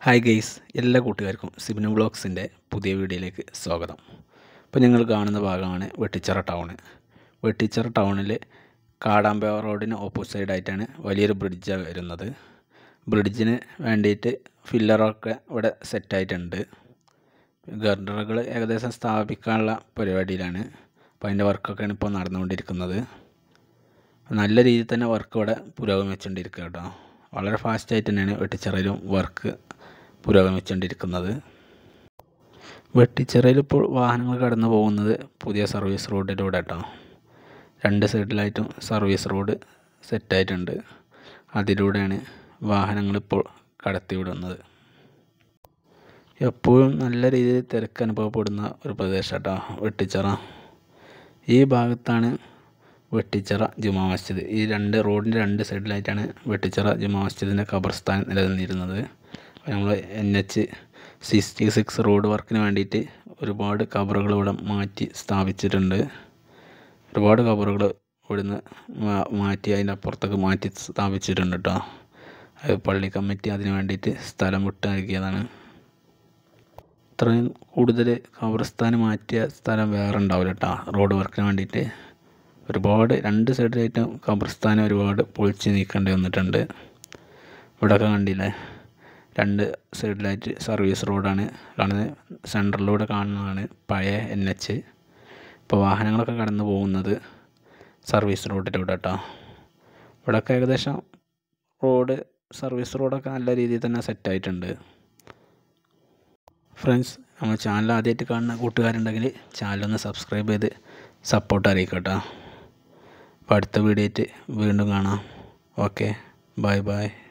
hi guys എല്ലാ കൂട്ടുകാർക്കും സിബിനു ബ്ലോഗ്സിൻ്റെ പുതിയ വീഡിയോയിലേക്ക് സ്വാഗതം ഇപ്പോൾ നിങ്ങൾ കാണുന്ന ഭാഗമാണ് വെട്ടിച്ചിറ ടൗണ് വെട്ടിച്ചിറ ടൗണിൽ കാടാമ്പ റോഡിന് ഓപ്പോസിറ്റായിട്ടാണ് വലിയൊരു ബ്രിഡ്ജ് വരുന്നത് ബ്രിഡ്ജിന് വേണ്ടിയിട്ട് ഫില്ലറൊക്കെ ഇവിടെ സെറ്റായിട്ടുണ്ട് ഗർഡറുകൾ ഏകദേശം സ്ഥാപിക്കാനുള്ള പരിപാടിയിലാണ് അപ്പോൾ അതിൻ്റെ വർക്കൊക്കെയാണ് ഇപ്പോൾ നടന്നുകൊണ്ടിരിക്കുന്നത് നല്ല രീതിയിൽ തന്നെ വർക്ക് ഇവിടെ പുരോഗമിച്ചുകൊണ്ടിരിക്കുക കേട്ടോ വളരെ ഫാസ്റ്റായിട്ട് തന്നെയാണ് വെട്ടിച്ചിറയിലും വർക്ക് പുരോഗമിച്ചുകൊണ്ടിരിക്കുന്നത് വെട്ടിച്ചിറയിൽ ഇപ്പോൾ വാഹനങ്ങൾ കടന്നു പോകുന്നത് പുതിയ സർവീസ് റോഡിലൂടെ കേട്ടോ രണ്ട് സൈഡിലായിട്ടും സർവീസ് റോഡ് സെറ്റായിട്ടുണ്ട് അതിലൂടെയാണ് വാഹനങ്ങളിപ്പോൾ കടത്തിവിടുന്നത് എപ്പോഴും നല്ല രീതിയിൽ തിരക്ക് അനുഭവപ്പെടുന്ന ഒരു പ്രദേശം കേട്ടോ വെട്ടിച്ചിറ ഈ ഭാഗത്താണ് വെട്ടിച്ചിറ ജുമാ മസ്ജിദ് ഈ രണ്ട് റോഡിൻ്റെ രണ്ട് സൈഡിലായിട്ടാണ് വെട്ടിച്ചിറ ജുമാ മസ്ജിദിൻ്റെ ഖബർസ്ഥാൻ നിലനിന്നിരുന്നത് നമ്മൾ N H sixty six road വർക്കിന് വേണ്ടിയിട്ട് ഒരുപാട് ഖബറുകൾ ഇവിടെ മാറ്റി സ്ഥാപിച്ചിട്ടുണ്ട് ഒരുപാട് ഖബറുകൾ ഇവിടുന്ന് മാറ്റി അതിൻ്റെ അപ്പുറത്തേക്ക് മാറ്റി സ്ഥാപിച്ചിട്ടുണ്ട് കേട്ടോ അത് പള്ളി കമ്മിറ്റി അതിന് വേണ്ടിയിട്ട് സ്ഥലം വിട്ട് നൽകിയതാണ് ഇത്രയും കൂടുതൽ ഖബർസ്ഥാൻ മാറ്റിയ സ്ഥലം വേറെ ഉണ്ടാവില്ല കേട്ടോ റോഡ് വർക്കിന് വേണ്ടിയിട്ട് ഒരുപാട് രണ്ട് സൈഡിലായിട്ട് ഖബർസ്ഥാൻ ഒരുപാട് പൊളിച്ച് നീക്കേണ്ടി വന്നിട്ടുണ്ട് ഇവിടെയൊക്കെ കണ്ടില്ലേ രണ്ട് സൈഡിലായിട്ട് സർവീസ് റോഡാണ് കാണുന്നത് സെൻട്രലിലൂടെ കാണുന്നതാണ് പഴയ എൻ എച്ച് ഇപ്പോൾ വാഹനങ്ങളൊക്കെ കടന്നു പോകുന്നത് സർവീസ് റോഡിലൂടെ കേട്ടോ ഇവിടെയൊക്കെ ഏകദേശം റോഡ് സർവീസ് റോഡൊക്കെ നല്ല രീതിയിൽ തന്നെ സെറ്റായിട്ടുണ്ട് ഫ്രണ്ട്സ് നമ്മൾ ചാനൽ ആദ്യമായിട്ട് കാണുന്ന കൂട്ടുകാരുണ്ടെങ്കിൽ ചാനലൊന്ന് സബ്സ്ക്രൈബ് ചെയ്ത് സപ്പോർട്ട് അറിയിക്കട്ടോ അപ്പോൾ അടുത്ത വീഡിയോ ആയിട്ട് വീണ്ടും കാണാം ഓക്കെ ബൈ ബൈ